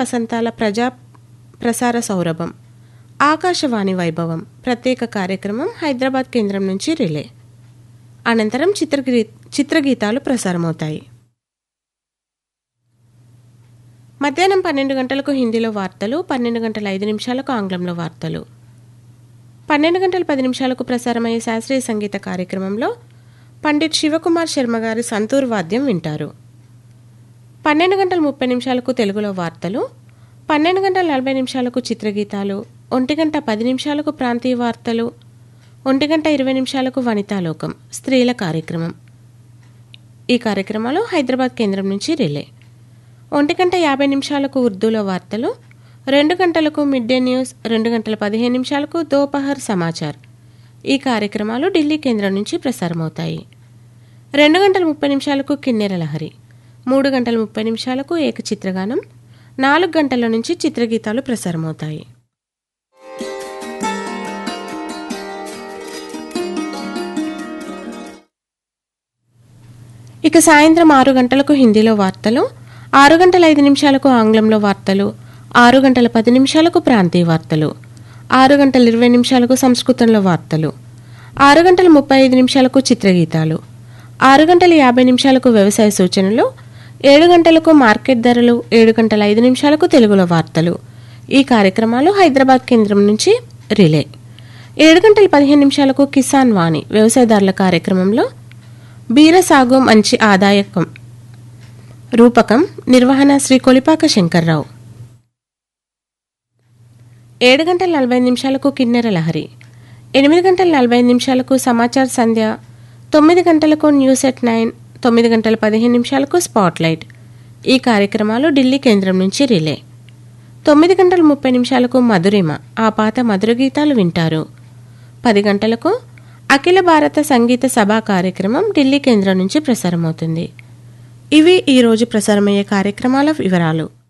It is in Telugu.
వసంతాల ప్రజా ప్రసార సౌరభం ఆకాశవాణి వైభవం ప్రత్యేక కార్యక్రమం హైదరాబాద్ కేంద్రం నుంచి రిలే అనంతరం చిత్రగీ చిత్రగీతాలు ప్రసారమవుతాయి మధ్యాహ్నం పన్నెండు గంటలకు హిందీలో వార్తలు పన్నెండు గంటల ఐదు నిమిషాలకు ఆంగ్లంలో వార్తలు పన్నెండు గంటల పది నిమిషాలకు ప్రసారమయ్యే శాస్త్రీయ సంగీత కార్యక్రమంలో పండిట్ శివకుమార్ శర్మ గారి సంతూర్ వాద్యం వింటారు పన్నెండు గంటల ముప్పై నిమిషాలకు తెలుగులో వార్తలు పన్నెండు గంటల నలభై నిమిషాలకు చిత్రగీతాలు ఒంటి గంట పది నిమిషాలకు ప్రాంతీయ వార్తలు ఒంటి గంట ఇరవై నిమిషాలకు వనితాలోకం స్త్రీల కార్యక్రమం ఈ కార్యక్రమాలు హైదరాబాద్ కేంద్రం నుంచి రిలే ఒంటి గంట యాభై నిమిషాలకు ఉర్దూలో వార్తలు రెండు గంటలకు మిడ్ డే న్యూస్ రెండు గంటల పదిహేను నిమిషాలకు దోపహర్ సమాచార్ ఈ కార్యక్రమాలు ఢిల్లీ కేంద్రం నుంచి ప్రసారమవుతాయి రెండు గంటల ముప్పై నిమిషాలకు కిన్నెర లహరి మూడు గంటల ముప్పై నిమిషాలకు ఏక చిత్రగానం నాలుగు గంటల నుంచి చిత్రగీతాలు ప్రసారమవుతాయి ఇక సాయంత్రం ఆరు గంటలకు హిందీలో వార్తలు ఆరు గంటల ఐదు నిమిషాలకు ఆంగ్లంలో వార్తలు ఆరు గంటల పది నిమిషాలకు ప్రాంతీయ వార్తలు ఆరు గంటల ఇరవై నిమిషాలకు సంస్కృతంలో వార్తలు ఆరు గంటల ముప్పై ఐదు నిమిషాలకు చిత్రగీతాలు ఆరు గంటల యాభై నిమిషాలకు వ్యవసాయ సూచనలు ఏడు గంటలకు మార్కెట్ ధరలు ఏడు గంటల ఐదు నిమిషాలకు తెలుగులో వార్తలు ఈ కార్యక్రమాలు హైదరాబాద్ కేంద్రం నుంచి రిలే ఏడు గంటల పదిహేను నిమిషాలకు కిసాన్ వాణి వ్యవసాయదారుల కార్యక్రమంలో బీర సాగు మంచి ఆదాయకం రూపకం నిర్వహణ శ్రీ కొలిపాక శంకర్రావు ఏడు గంటల నలభై నిమిషాలకు కిన్నెర లహరి ఎనిమిది గంటల నలభై నిమిషాలకు సమాచార్ సంధ్య తొమ్మిది గంటలకు న్యూస్ ఎట్ నైన్ తొమ్మిది గంటల పదిహేను నిమిషాలకు స్పాట్లైట్ ఈ కార్యక్రమాలు ఢిల్లీ కేంద్రం నుంచి రిలే తొమ్మిది గంటల ముప్పై నిమిషాలకు మధురిమ ఆ పాత మధుర గీతాలు వింటారు పది గంటలకు అఖిల భారత సంగీత సభా కార్యక్రమం ఢిల్లీ కేంద్రం నుంచి ప్రసారమవుతుంది ఇవి ఈరోజు ప్రసారమయ్యే కార్యక్రమాల వివరాలు